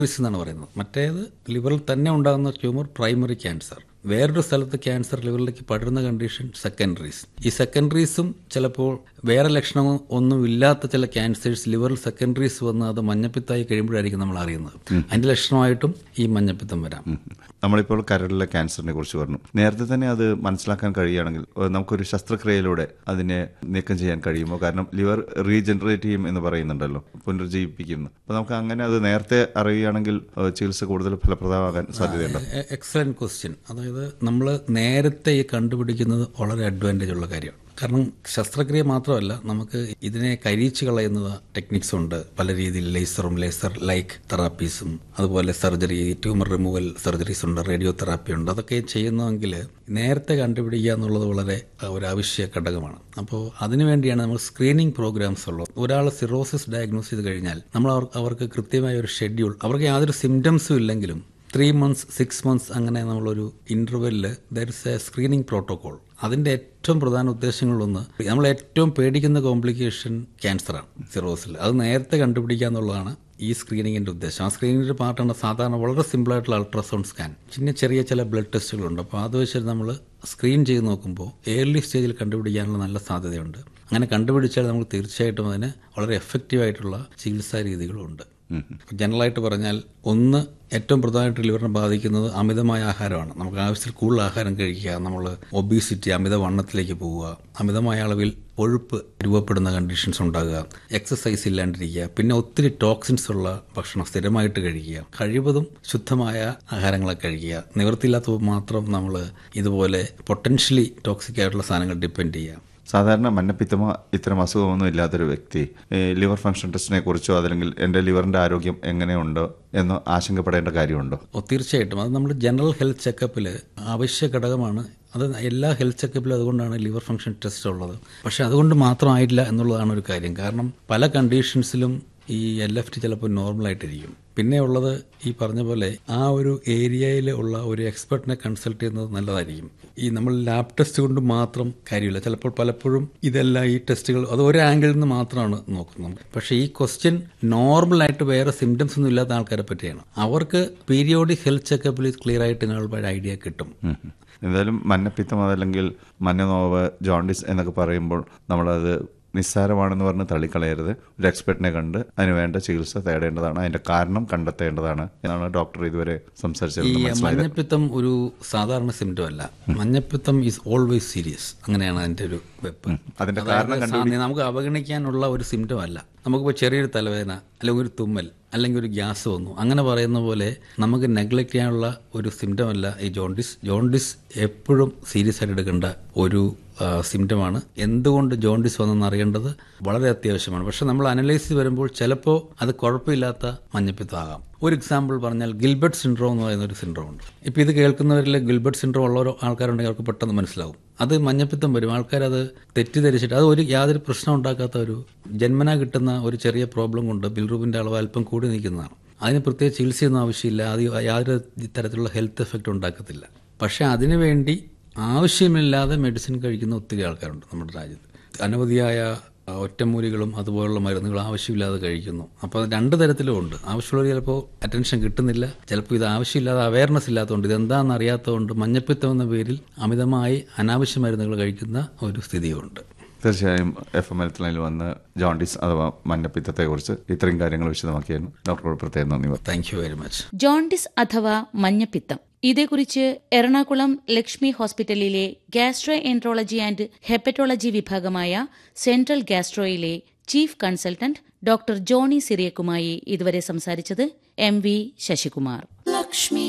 എന്നാണ് പറയുന്നത് മറ്റേത് ലിവറിൽ തന്നെ ഉണ്ടാകുന്ന ട്യൂമർ പ്രൈമറി ക്യാൻസർ വേറൊരു സ്ഥലത്ത് ക്യാൻസർ ലിവറിലേക്ക് പടരുന്ന കണ്ടീഷൻ സെക്കൻഡറീസ് ഈ സെക്കൻഡറീസും ചിലപ്പോൾ വേറെ ലക്ഷണമോ ഒന്നും ഇല്ലാത്ത ചില ക്യാൻസേഴ്സ് ലിവറിൽ സെക്കൻഡറീസ് വന്ന് അത് മഞ്ഞപ്പിത്തായി കഴിയുമ്പോഴായിരിക്കും നമ്മൾ അറിയുന്നത് അതിന്റെ ലക്ഷണമായിട്ടും ഈ മഞ്ഞപ്പിത്തം വരാം നമ്മളിപ്പോൾ കരളിലെ ക്യാൻസറിനെ കുറിച്ച് പറഞ്ഞു നേരത്തെ തന്നെ അത് മനസ്സിലാക്കാൻ കഴിയുകയാണെങ്കിൽ ഏഹ്, നമുക്കൊരു ശസ്ത്രക്രിയയിലൂടെ അതിനെ നീക്കം ചെയ്യാൻ കഴിയുമോ കാരണം ലിവർ റീജനറേറ്റ് ചെയ്യും എന്ന് പറയുന്നുണ്ടല്ലോ പുനർജീവിപ്പിക്കുന്നു അപ്പോൾ നമുക്ക് അങ്ങനെ അത് നേരത്തെ അറിയുകയാണെങ്കിൽ ഏഹ്, ചികിത്സ കൂടുതൽ ഫലപ്രദമാകാൻ സാധ്യതയുണ്ട് എക്സലന്റ് ക്വസ്റ്റ്യൻ അതായത് നമ്മൾ നേരത്തെ ഈ കണ്ടുപിടിക്കുന്നത് വളരെ അഡ്വാൻറ്റേജ് ഉള്ള കാര്യമാണ് കാരണം ശസ്ത്രക്രിയ മാത്രമല്ല നമുക്ക് ഇതിനെ കരിയിച്ച് കളയുന്ന ടെക്നിക്സ് ഉണ്ട് പല രീതിയിൽ ലേസറും ലേസർ ലൈക്ക് തെറാപ്പീസും അതുപോലെ സർജറി ട്യൂമർ റിമൂവൽ സർജറീസ് ഉണ്ട് റേഡിയോ തെറാപ്പി ഉണ്ട് അതൊക്കെ ചെയ്യുന്നതെങ്കിൽ നേരത്തെ കണ്ടുപിടിക്കുക എന്നുള്ളത് വളരെ അഹ്, ഒരു ആവശ്യ ഘടകമാണ് അപ്പോൾ അതിനുവേണ്ടിയാണ് നമ്മൾ സ്ക്രീനിങ് പ്രോഗ്രാംസ് ഉള്ളത് ഒരാൾ സിറോസിസ് ഡയഗ്നോസ് ചെയ്ത് കഴിഞ്ഞാൽ നമ്മൾ അവർ- അവർക്ക് കൃത്യമായ ഒരു ഷെഡ്യൂൾ അവർക്ക് യാതൊരു സിംറ്റംസും ഇല്ലെങ്കിലും ത്രീ മന്ത്സ് സിക്സ് മന്ത്സ് അങ്ങനെ നമ്മളൊരു ഇന്റർവെല്ലിൽ there is a screening protocol അതിന്റെ ഏറ്റവും പ്രധാന ഉദ്ദേശങ്ങളിലൊന്ന് നമ്മൾ ഏറ്റവും പേടിക്കുന്ന കോംപ്ലിക്കേഷൻ ക്യാൻസറാണ് സിറോസിൽ അത് നേരത്തെ കണ്ടുപിടിക്കുക എന്നുള്ളതാണ് ഈ സ്ക്രീനിങ്ങിന്റെ ഉദ്ദേശം ആ സ്ക്രീനിങ്ങിന്റെ പാർട്ടാണ് സാധാരണ വളരെ സിമ്പിൾ ആയിട്ടുള്ള അൾട്രാസൗണ്ട് സ്കാൻ പിന്നെ ചെറിയ ചില ബ്ലഡ് ടെസ്റ്റുകളുണ്ട് അപ്പോൾ അത് വെച്ചിട്ട് നമ്മൾ സ്ക്രീൻ ചെയ്ത് നോക്കുമ്പോൾ ഏർലി സ്റ്റേജിൽ കണ്ടുപിടിക്കാനുള്ള നല്ല സാധ്യതയുണ്ട് അങ്ങനെ കണ്ടുപിടിച്ചാൽ നമുക്ക് തീർച്ചയായിട്ടും അതിന് വളരെ എഫക്റ്റീവ് ആയിട്ടുള്ള ചികിത്സാ രീതികളുണ്ട് ജനറലായിട്ട് പറഞ്ഞാൽ ഒന്ന് ഏറ്റവും പ്രധാനമായിട്ട് ലിവറിനെ ബാധിക്കുന്നത് അമിതമായ ആഹാരമാണ് നമുക്ക് ആവശ്യത്തിൽ കൂടുതൽ ആഹാരം കഴിക്കുക നമ്മൾ ഒബീസിറ്റി അമിത വണ്ണത്തിലേക്ക് പോവുക അമിതമായ അളവിൽ കൊഴുപ്പ് രൂപപ്പെടുന്ന കണ്ടീഷൻസ് ഉണ്ടാകുക എക്സസൈസ് ഇല്ലാണ്ടിരിക്കുക പിന്നെ ഒത്തിരി ടോക്സിൻസ് ഉള്ള ഭക്ഷണം സ്ഥിരമായിട്ട് കഴിക്കുക കഴിവതും ശുദ്ധമായ ആഹാരങ്ങളൊക്കെ കഴിക്കുക നിവൃത്തിയില്ലാത്തപ്പോൾ മാത്രം നമ്മൾ ഇതുപോലെ പൊട്ടൻഷ്യലി ടോക്സിക് ആയിട്ടുള്ള സാധനങ്ങൾ ഡിപ്പെൻഡ് ചെയ്യുക സാധാരണ മഞ്ഞപ്പിത്തമോ ഇത്തരം അസുഖമൊന്നും ഇല്ലാത്തൊരു വ്യക്തി ഏഹ്, ലിവർ ഫംഗ്ഷൻ ടെസ്റ്റിനെ കുറിച്ചോ അതല്ലെങ്കിൽ എൻ്റെ ലിവറിൻ്റെ ആരോഗ്യം എങ്ങനെയുണ്ടോ എന്ന് ആശങ്കപ്പെടേണ്ട കാര്യമുണ്ടോ ഓ തീർച്ചയായിട്ടും അത് നമ്മൾ ജനറൽ ഹെൽത്ത് ചെക്കപ്പിൽ ആവശ്യ ഘടകമാണ് അത് എല്ലാ ഹെൽത്ത് ചെക്കപ്പിലും അതുകൊണ്ടാണ് ലിവർ ഫംഗ്ഷൻ ടെസ്റ്റ് ഉള്ളത് പക്ഷെ അതുകൊണ്ട് മാത്രമായിട്ടില്ല എന്നുള്ളതാണ് ഒരു കാര്യം കാരണം പല കണ്ടീഷൻസിലും ഈ എൽ എഫ് ടി ചിലപ്പോൾ നോർമലായിട്ടിരിക്കും പിന്നെ ഉള്ളത് ഈ പറഞ്ഞ പോലെ ആ ഒരു ഏരിയയിൽ ഉള്ള ഒരു എക്സ്പെർട്ടിനെ കൺസൾട്ട് ചെയ്യുന്നത് നല്ലതായിരിക്കും ഈ നമ്മൾ ലാബ് ടെസ്റ്റ് കൊണ്ട് മാത്രം കാര്യമില്ല ചിലപ്പോൾ പലപ്പോഴും ഇതെല്ലാം ഈ ടെസ്റ്റുകൾ അത് ഒരു ആംഗിളിൽ നിന്ന് മാത്രമാണ് നോക്കുന്നത് പക്ഷേ ഈ ക്വസ്റ്റ്യൻ നോർമലായിട്ട് വേറെ സിംറ്റംസ് ഒന്നും ഇല്ലാത്ത ആൾക്കാരെ പറ്റിയാണ് അവർക്ക് പീരിയോഡിക് ഹെൽത്ത് ചെക്കപ്പിൽ ക്ലിയർ ആയിട്ട് നിങ്ങളുടെ ഐഡിയ കിട്ടും ഉം. എന്തായാലും മഞ്ഞപ്പിത്തം അതല്ലെങ്കിൽ മഞ്ഞനോവ് ജോണ്ടിസ് എന്നൊക്കെ പറയുമ്പോൾ നമ്മളത് നിസ്സാരമാണെന്ന് പറഞ്ഞ് തള്ളിക്കളയരുത് ഒരു എക്സ്പെർട്ടിനെ കണ്ട് അതിന് വേണ്ട ചികിത്സ തേടേണ്ടതാണ് അതിന്റെ കാരണം കണ്ടെത്തേണ്ടതാണ് എന്നാണ് ഡോക്ടർ ഇതുവരെ ഈ സംസാരിച്ചത് മനസ്സിലായത് മഞ്ഞപ്പിത്തം ഒരു സാധാരണ സിംറ്റം അല്ല മഞ്ഞപ്പിത്തം ഈസ് ഓൾവേസ് സീരിയസ് അങ്ങനെയാണ് അതിന്റെ ഒരു വെപ്പ് അതിന്റെ അതായത് സാ- നമുക്ക് അവഗണിക്കാനുള്ള ഒരു സിംറ്റം അല്ല നമുക്കിപ്പോൾ ചെറിയൊരു തലവേദന അല്ലെങ്കിൽ ഒരു തുമ്മൽ അല്ലെങ്കിൽ ഒരു ഗ്യാസ് വന്നു അങ്ങനെ പറയുന്ന പോലെ നമുക്ക് നെഗ്ലക്ട് ചെയ്യാനുള്ള ഒരു സിംറ്റം അല്ല ഈ ജോണ്ടിസ് ജോണ്ടിസ് എപ്പോഴും സീരിയസ് ആയിട്ട് എടുക്കേണ്ട ഒരു സിംറ്റമാണ് എന്തുകൊണ്ട് ജോണ്ടിസ് വന്നെന്ന് അറിയേണ്ടത് വളരെ അത്യാവശ്യമാണ് പക്ഷെ നമ്മൾ അനലൈസ് ചെയ്ത് വരുമ്പോൾ ചിലപ്പോൾ അത് കുഴപ്പമില്ലാത്ത മഞ്ഞപ്പിത്തമാകാം ഒരു എക്സാമ്പിൾ പറഞ്ഞാൽ ഗിൽബർട്ട് സിൻഡ്രോം എന്ന് പറയുന്ന ഒരു സിൻഡ്രോം ഉണ്ട് ഇപ്പോൾ ഇത് കേൾക്കുന്നവരിൽ ഗിൽബർട്ട് സിൻഡ്രോം ഉള്ള ഒരു ആൾക്കാരുണ്ടെങ്കിൽ അവർക്ക് പെട്ടെന്ന് മനസ്സിലാവും അത് മഞ്ഞപ്പിത്തം വരും ആൾക്കാരത് തെറ്റിദ്ധരിച്ചിട്ട് അത് ഒരു യാതൊരു പ്രശ്നം ഉണ്ടാക്കാത്ത ഒരു ജന്മന കിട്ടുന്ന ഒരു ചെറിയ പ്രോബ്ലം കൊണ്ട് ബിൽറൂബിൻ്റെ അളവ് അല്പം കൂടി നിൽക്കുന്നതാണ് അതിന് പ്രത്യേക ചികിത്സയൊന്നും ആവശ്യമില്ല അത് യാതൊരു തരത്തിലുള്ള ഹെൽത്ത് എഫക്റ്റ് ഉണ്ടാക്കത്തില്ല പക്ഷേ അതിനുവേണ്ടി ആവശ്യമില്ലാതെ മെഡിസിൻ കഴിക്കുന്ന ഒത്തിരി ആൾക്കാരുണ്ട് നമ്മുടെ രാജ്യത്ത് അനവധിയായ ആ, ഒറ്റമൂലികളും അതുപോലുള്ള മരുന്നുകൾ ആവശ്യമില്ലാതെ കഴിക്കുന്നു അപ്പോൾ അത് രണ്ട് തരത്തിലും ഉണ്ട് ആവശ്യമുള്ളവർ ചിലപ്പോൾ അറ്റൻഷൻ കിട്ടുന്നില്ല ചിലപ്പോൾ ഇത് ആവശ്യമില്ലാതെ അവയർനെസ് ഇല്ലാത്തതുകൊണ്ട് ഇതെന്താണെന്ന് അറിയാത്തതുകൊണ്ട് മഞ്ഞപ്പിത്തം എന്ന പേരിൽ അമിതമായി അനാവശ്യ മരുന്നുകൾ കഴിക്കുന്ന ഒരു സ്ഥിതിയുണ്ട് തീർച്ചയായും എഫ് എം എൽ വന്ന് ജോണ്ടിസ് അഥവാ മഞ്ഞപ്പിത്തത്തെക്കുറിച്ച് ഇത്രയും കാര്യങ്ങൾ വിശദമാക്കിയായിരുന്നു ഡോക്ടറോട് പ്രത്യേകം നന്ദി പറഞ്ഞു thank you very much jaundice അഥവാ മഞ്ഞപ്പിത്തം ഇതേക്കുറിച്ച് എറണാകുളം ലക്ഷ്മി ഹോസ്പിറ്റലിലെ ഗാസ്ട്രോ എൻട്രോളജി ആൻഡ് ഹെപ്പറ്റോളജി വിഭാഗമായ സെൻട്രൽ ഗാസ്ട്രോയിലെ ചീഫ് കൺസൾട്ടന്റ് ഡോക്ടർ ജോണി സിറിയക്കുമായി ഇതുവരെ സംസാരിച്ചത് എം വി ശശികുമാർ ലക്ഷ്മി